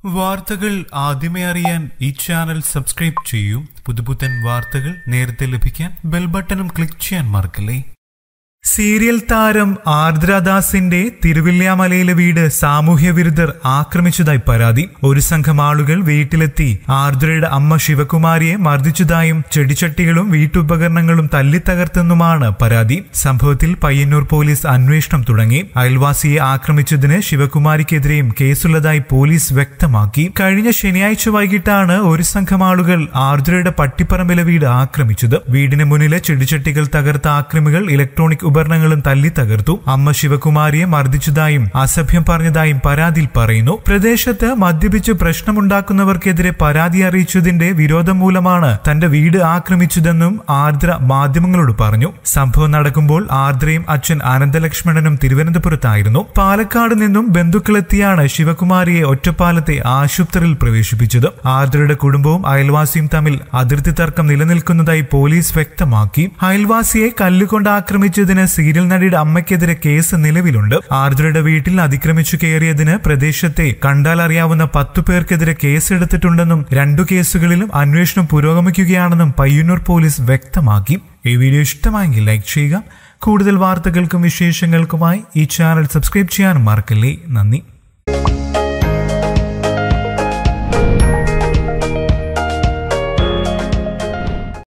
വാർത്തകൾ ആദ്യമേ അറിയാൻ ഈ ചാനൽ സബ്സ്ക്രൈബ് ചെയ്യൂ പുതുപുത്തൻ വാർത്തകൾ നേരത്തെ ലഭിക്കാൻ ബെൽ ബട്ടണും ക്ലിക്ക് ചെയ്യാൻ മറക്കല്ലേ സീരിയൽ താരം ആർദ്രദാസിന്റെ തിരുവില്യാമലയിലെ വീട് സാമൂഹ്യ വിരുദ്ധർ ആക്രമിച്ചതായി പരാതി ഒരു സംഘം ആളുകൾ വീട്ടിലെത്തി ആർദ്രയുടെ അമ്മ ശിവകുമാരിയെ മർദ്ദിച്ചതായും ചെടിച്ചട്ടികളും വീട്ടുപകരണങ്ങളും തല്ലിത്തകർത്തെന്നുമാണ് പരാതി സംഭവത്തിൽ പയ്യന്നൂർ പോലീസ് അന്വേഷണം തുടങ്ങി അയൽവാസിയെ ആക്രമിച്ചതിന് ശിവകുമാരിക്കെതിരെയും കേസുള്ളതായി പോലീസ് വ്യക്തമാക്കി കഴിഞ്ഞ ശനിയാഴ്ച വൈകിട്ടാണ് ഒരു സംഘം ആളുകൾ ആർദ്രയുടെ പട്ടിപ്പറമ്പിലെ വീട് ആക്രമിച്ചത് വീടിന് മുന്നിലെ ചെടിച്ചട്ടികൾ തകർത്ത ആക്രമികൾ ഇലക്ട്രോണിക് ഉപകരണങ്ങളും തല്ലി തകർത്തു അമ്മ ശിവകുമാരിയെ മർദ്ദിച്ചതായും അസഭ്യം പറഞ്ഞതായും പരാതിയിൽ പറയുന്നു പ്രദേശത്ത് മദ്യപിച്ച് പ്രശ്നമുണ്ടാക്കുന്നവർക്കെതിരെ പരാതി അറിയിച്ചതിന്റെ വിരോധം മൂലമാണ് തന്റെ വീട് ആക്രമിച്ചതെന്നും ആർദ്ര മാധ്യമങ്ങളോട് പറഞ്ഞു സംഭവം നടക്കുമ്പോൾ ആർദ്രയും അച്ഛൻ അനന്തലക്ഷ്മണനും തിരുവനന്തപുരത്തായിരുന്നു പാലക്കാട് നിന്നും ബന്ധുക്കളെത്തിയാണ് ശിവകുമാരിയെ ഒറ്റപ്പാലത്തെ ആശുപത്രിയിൽ പ്രവേശിപ്പിച്ചത് ആർദ്രയുടെ കുടുംബവും അയൽവാസിയും തമ്മിൽ അതിർത്തി തർക്കം നിലനിൽക്കുന്നതായി പോലീസ് വ്യക്തമാക്കി അയൽവാസിയെ കല്ലുകൊണ്ട് ആക്രമിച്ചതിന് സീരിയൽ നടിയുടെ അമ്മയ്ക്കെതിരെ കേസ് നിലവിലുണ്ട് ആർദ്രയുടെ വീട്ടിൽ അതിക്രമിച്ചു കയറിയതിന് പ്രദേശത്തെ കണ്ടാൽ അറിയാവുന്ന പത്തു പേർക്കെതിരെ കേസെടുത്തിട്ടുണ്ടെന്നും രണ്ടു കേസുകളിലും അന്വേഷണം പുരോഗമിക്കുകയാണെന്നും പയ്യന്നൂർ പോലീസ് വ്യക്തമാക്കി ഈ വീഡിയോ ഇഷ്ടമായെങ്കിൽ ലൈക്ക് ചെയ്യുക കൂടുതൽ വാർത്തകൾക്കും വിശേഷങ്ങൾക്കുമായി ഈ ചാനൽ സബ്സ്ക്രൈബ് ചെയ്യാനും മറക്കല്ലേ നന്ദി